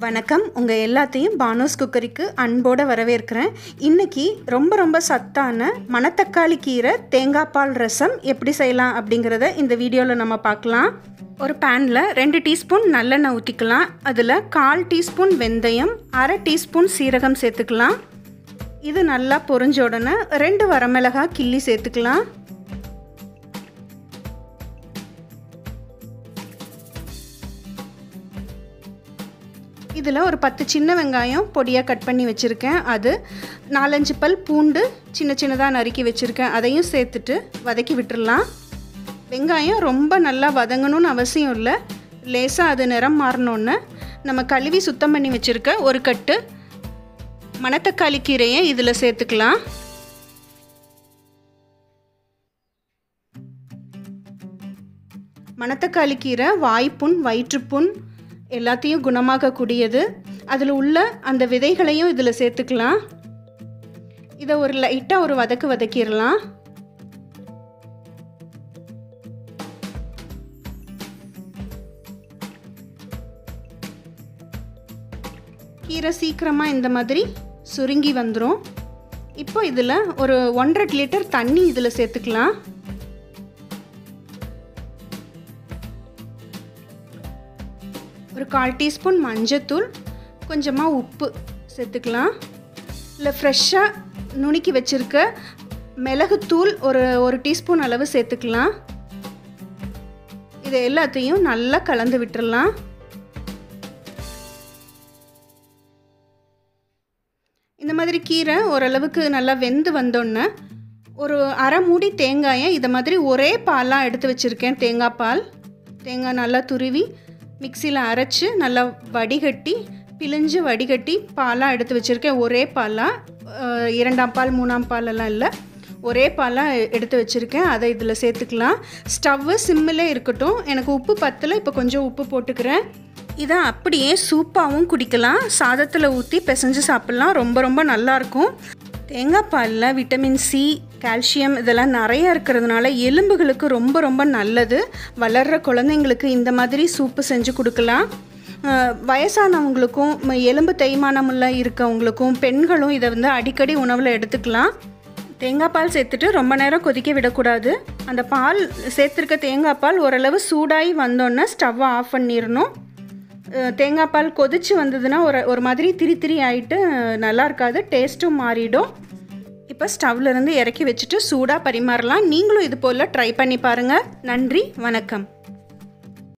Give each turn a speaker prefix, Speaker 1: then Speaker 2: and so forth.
Speaker 1: வணக்கம் உங்கள் எல்லாத்தையும் பானோஸ் குக்கரிக்கு அன்போடு வரவேற்கிறேன் இன்றைக்கி ரொம்ப ரொம்ப சத்தான மணத்தக்காளி கீரை தேங்காய் பால் ரசம் எப்படி செய்யலாம் அப்படிங்கிறத இந்த வீடியோவில் நம்ம பார்க்கலாம் ஒரு பேனில் ரெண்டு டீஸ்பூன் நல்லெண்ணெய் ஊற்றிக்கலாம் அதில் கால் டீஸ்பூன் வெந்தயம் அரை டீஸ்பூன் சீரகம் சேர்த்துக்கலாம் இது நல்லா பொரிஞ்ச உடனே ரெண்டு வரமிளகாய் கிள்ளி சேர்த்துக்கலாம் இதில் ஒரு பத்து சின்ன வெங்காயம் பொடியாக கட் பண்ணி வச்சுருக்கேன் அது நாலஞ்சு பல் பூண்டு சின்ன சின்னதாக நறுக்கி வச்சுருக்கேன் அதையும் சேர்த்துட்டு வதக்கி விட்டுடலாம் வெங்காயம் ரொம்ப நல்லா வதங்கணும்னு அவசியம் இல்லை லேசாக அது நிறம் மாறினோன்னு நம்ம கழுவி சுத்தம் பண்ணி வச்சுருக்க ஒரு கட்டு மணத்தக்காளி கீரையை இதில் சேர்த்துக்கலாம் மணத்தக்காளி கீரை வாய்ப்புண் வயிற்றுப்புண் எல்லாத்தையும் குணமாக்கக்கூடியது அதில் உள்ள அந்த விதைகளையும் இதில் சேர்த்துக்கலாம் இதை ஒரு லைட்டாக ஒரு வதக்கு வதக்கிடலாம் கீரை சீக்கிரமாக இந்த மாதிரி சுருங்கி வந்துடும் இப்போ இதில் ஒரு ஒன்றரை லிட்டர் தண்ணி இதில் சேர்த்துக்கலாம் ஒரு கால் டீஸ்பூன் மஞ்சத்தூள் கொஞ்சமாக உப்பு சேர்த்துக்கலாம் இல்லை ஃப்ரெஷ்ஷாக நுணுக்கி வச்சுருக்க மிளகுத்தூள் ஒரு ஒரு டீஸ்பூன் அளவு சேர்த்துக்கலாம் இதை எல்லாத்தையும் நல்லா கலந்து விட்டுறலாம் இந்த மாதிரி கீரை ஓரளவுக்கு நல்லா வெந்து வந்தோன்னே ஒரு அரை மூடி தேங்காயை இதை மாதிரி ஒரே பாலாக எடுத்து வச்சுருக்கேன் தேங்காய் பால் தேங்காய் நல்லா துருவி மிக்சியில் அரைச்சி நல்லா வடிகட்டி பிழிஞ்சு வடிகட்டி பாலாக எடுத்து வச்சுருக்கேன் ஒரே பாலாக இரண்டாம் பால் மூணாம் பாலெல்லாம் இல்லை ஒரே பாலாக எடுத்து வச்சுருக்கேன் அதை இதில் சேர்த்துக்கலாம் ஸ்டவ்வு சிம்மில் இருக்கட்டும் எனக்கு உப்பு பத்தில் இப்போ கொஞ்சம் உப்பு போட்டுக்கிறேன் இதை அப்படியே சூப்பாகவும் குடிக்கலாம் சாதத்தில் ஊற்றி பிசைஞ்சு சாப்பிட்லாம் ரொம்ப ரொம்ப நல்லாயிருக்கும் தேங்காய் பாலில் விட்டமின் சி கால்சியம் இதெல்லாம் நிறைய இருக்கிறதுனால எலும்புகளுக்கு ரொம்ப ரொம்ப நல்லது வளர்கிற குழந்தைங்களுக்கு இந்த மாதிரி சூப்பு செஞ்சு கொடுக்கலாம் வயசானவங்களுக்கும் எலும்பு தேய்மானமுள்ள இருக்கவங்களுக்கும் பெண்களும் இதை வந்து அடிக்கடி உணவில் எடுத்துக்கலாம் தேங்காய் பால் சேர்த்துட்டு ரொம்ப நேரம் கொதிக்க விடக்கூடாது அந்த பால் சேர்த்துருக்க தேங்காய் பால் ஓரளவு சூடாகி வந்தோன்னே ஸ்டவ்வை ஆஃப் பண்ணிடணும் தேங்காய் பால் கொதிச்சு வந்ததுன்னா ஒரு ஒரு மாதிரி திரி திரி ஆகிட்டு நல்லா இருக்காது டேஸ்ட்டும் மாறிடும் இப்போ ஸ்டவ்லேருந்து இறக்கி வச்சுட்டு சூடாக பரிமாறலாம் நீங்களும் இது போல் ட்ரை பண்ணி பாருங்கள் நன்றி வணக்கம்